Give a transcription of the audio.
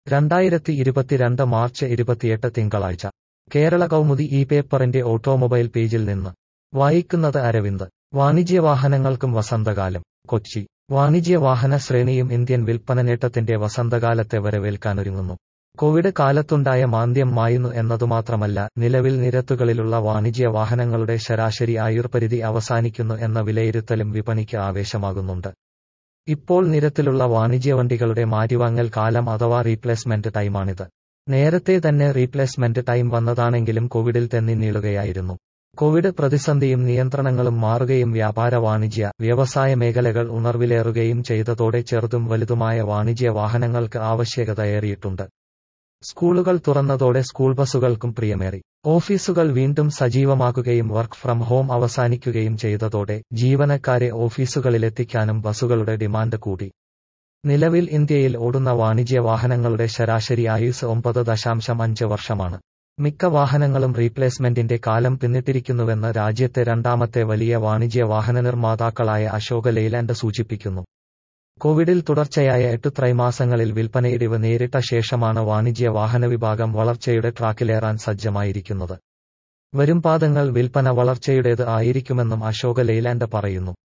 രണ്ടായിരത്തി ഇരുപത്തിരണ്ട് മാർച്ച് ഇരുപത്തിയെട്ട് തിങ്കളാഴ്ച കേരള കൗമുദി ഈ പേപ്പറിന്റെ ഓട്ടോമൊബൈൽ പേജിൽ നിന്ന് വായിക്കുന്നത് അരവിന്ദ് വാണിജ്യവാഹനങ്ങൾക്കും വസന്തകാലം കൊച്ചി വാണിജ്യവാഹന ശ്രേണിയും ഇന്ത്യൻ വിൽപ്പന നേട്ടത്തിന്റെ വസന്തകാലത്തെ വരവേൽക്കാനൊരുങ്ങുന്നു കോവിഡ് കാലത്തുണ്ടായ മാന്ദ്യം മായുന്നു എന്നതുമാത്രമല്ല നിലവിൽ നിരത്തുകളിലുള്ള വാണിജ്യ വാഹനങ്ങളുടെ ശരാശരി ആയുർപരിധി അവസാനിക്കുന്നു എന്ന വിലയിരുത്തലും വിപണിക്ക് ആവേശമാകുന്നുണ്ട് ഇപ്പോൾ നിരത്തിലുള്ള വാണിജ്യവണ്ടികളുടെ മാറ്റിവാങ്ങൽ കാലം അഥവാ റീപ്ലേസ്മെന്റ് ടൈമാണിത് നേരത്തെ തന്നെ റീപ്ലേസ്മെന്റ് ടൈം വന്നതാണെങ്കിലും കോവിഡിൽ തെന്നി നീളുകയായിരുന്നു കോവിഡ് പ്രതിസന്ധിയും നിയന്ത്രണങ്ങളും മാറുകയും വ്യാപാര വാണിജ്യ വ്യവസായ മേഖലകൾ ഉണർവിലേറുകയും ചെയ്തതോടെ ചെറുതും വലുതുമായ വാണിജ്യ വാഹനങ്ങൾക്ക് ആവശ്യകതയേറിയിട്ടുണ്ട് സ്കൂളുകൾ തുറന്നതോടെ സ്കൂൾ ബസുകൾക്കും പ്രിയമേറി ഓഫീസുകൾ വീണ്ടും സജീവമാകുകയും വർക്ക് ഫ്രം ഹോം അവസാനിക്കുകയും ചെയ്തതോടെ ജീവനക്കാരെ ഓഫീസുകളിലെത്തിക്കാനും ബസുകളുടെ ഡിമാൻഡ് കൂടി നിലവിൽ ഇന്ത്യയിൽ ഓടുന്ന വാണിജ്യ വാഹനങ്ങളുടെ ശരാശരി ആയുസ് ഒമ്പത് ദശാംശം അഞ്ച് വർഷമാണ് മിക്ക വാഹനങ്ങളും റീപ്ലേസ്മെന്റിന്റെ കാലം പിന്നിട്ടിരിക്കുന്നുവെന്ന് രാജ്യത്തെ രണ്ടാമത്തെ വലിയ വാണിജ്യ വാഹന നിർമ്മാതാക്കളായ അശോക ലെയ്ലാൻഡ് സൂചിപ്പിക്കുന്നു കോവിഡിൽ തുടർച്ചയായ എട്ട് ത്രൈമാസങ്ങളിൽ വിൽപ്പനയിടിവ് നേരിട്ട ശേഷമാണ് വാണിജ്യ വാഹന വിഭാഗം വളർച്ചയുടെ ട്രാക്കിലേറാൻ സജ്ജമായിരിക്കുന്നത് വരും പാദങ്ങൾ വിൽപ്പന വളർച്ചയുടേത് ആയിരിക്കുമെന്നും അശോക ലെയ്ലാൻഡ് പറയുന്നു